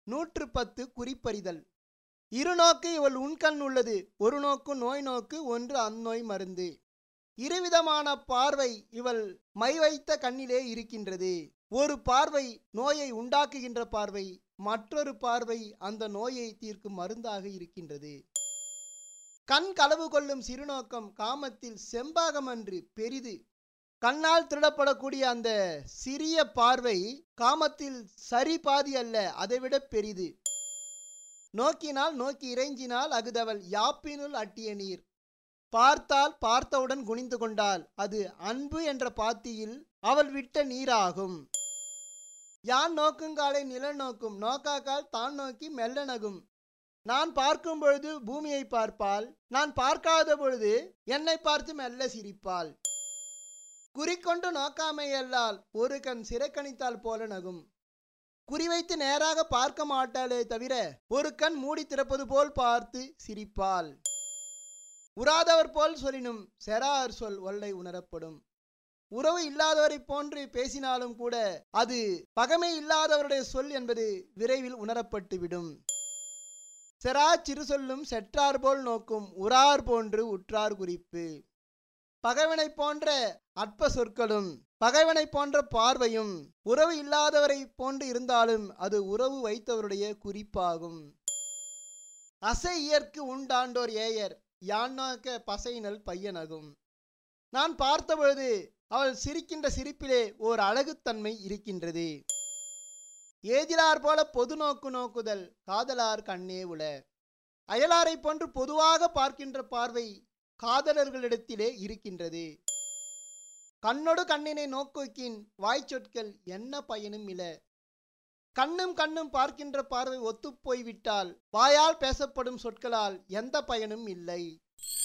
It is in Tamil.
நூற்று பத்து குறிப்பறிதல் இருநோக்கு இவள் உண்கண் உள்ளது ஒரு நோக்கு நோய் நோக்கு ஒன்று அந்நோய் மருந்து இருவிதமான பார்வை இவள் மை வைத்த கண்ணிலே இருக்கின்றது ஒரு பார்வை நோயை உண்டாக்குகின்ற பார்வை மற்றொரு பார்வை அந்த நோயை தீர்க்கும் மருந்தாக இருக்கின்றது கண் களவு கொள்ளும் சிறுநோக்கம் காமத்தில் செம்பாகம் அன்று பெரிது கண்ணால் திருடப்படக்கூடிய அந்த சிறிய பார்வை காமத்தில் சரி பாதி அல்ல அதைவிட பெரிது நோக்கினால் நோக்கி இறைஞ்சினால் அகுதவள் யாப்பினுள் அட்டிய நீர் பார்த்தால் பார்த்தவுடன் குனிந்து கொண்டால் அது அன்பு என்ற பாத்தியில் அவள் விட்ட நீராகும் யான் நோக்குங்காலை நில நோக்கும் நோக்காக்கால் தான் நோக்கி மெல்ல நகும் நான் பார்க்கும் பொழுது பூமியை பார்ப்பாள் நான் பார்க்காத பொழுது என்னை பார்த்து மெல்ல சிரிப்பாள் குறிக்கொண்டு நோக்காமையல்லால் ஒரு கண் சிறைக்கணித்தால் போல நகும் குறிவைத்து நேராக பார்க்க மாட்டாளே தவிர ஒரு கண் மூடி திறப்பது போல் பார்த்து சிரிப்பாள் உறாதவர் போல் சொல்லினும் செரார் சொல் ஒல்லை உணரப்படும் உறவு இல்லாதவரைப் போன்று பேசினாலும் கூட அது பகமை இல்லாதவருடைய சொல் என்பது விரைவில் உணரப்பட்டுவிடும் செரா சிறு சொல்லும் செற்றார் போல் நோக்கும் உறார் போன்று உற்றார் குறிப்பு பகைவனை போன்ற அற்ப சொற்களும் பகைவனை போன்ற பார்வையும் உறவு இல்லாதவரை போன்று இருந்தாலும் அது உறவு வைத்தவருடைய குறிப்பாகும் அசை இயற்கு உண்டாண்டோர் ஏயர் யான் நோக்க பசையினல் பையனகும் நான் பார்த்தபொழுது அவள் சிரிக்கின்ற சிரிப்பிலே ஓர் அழகுத்தன்மை இருக்கின்றது ஏதிலார் போல பொது நோக்கு நோக்குதல் காதலார் கண்ணே உள அயலாரை போன்று பொதுவாக பார்க்கின்ற பார்வை காதலர்களிடத்திலே இருக்கின்றது கண்ணொடு கண்ணினை நோக்கோக்கின் வாய்ச்சொற்கள் என்ன பயனும் இல கண்ணும் கண்ணும் பார்க்கின்ற பார்வை ஒத்துப்போய்விட்டால் வாயால் பேசப்படும் சொற்களால் எந்த பயனும் இல்லை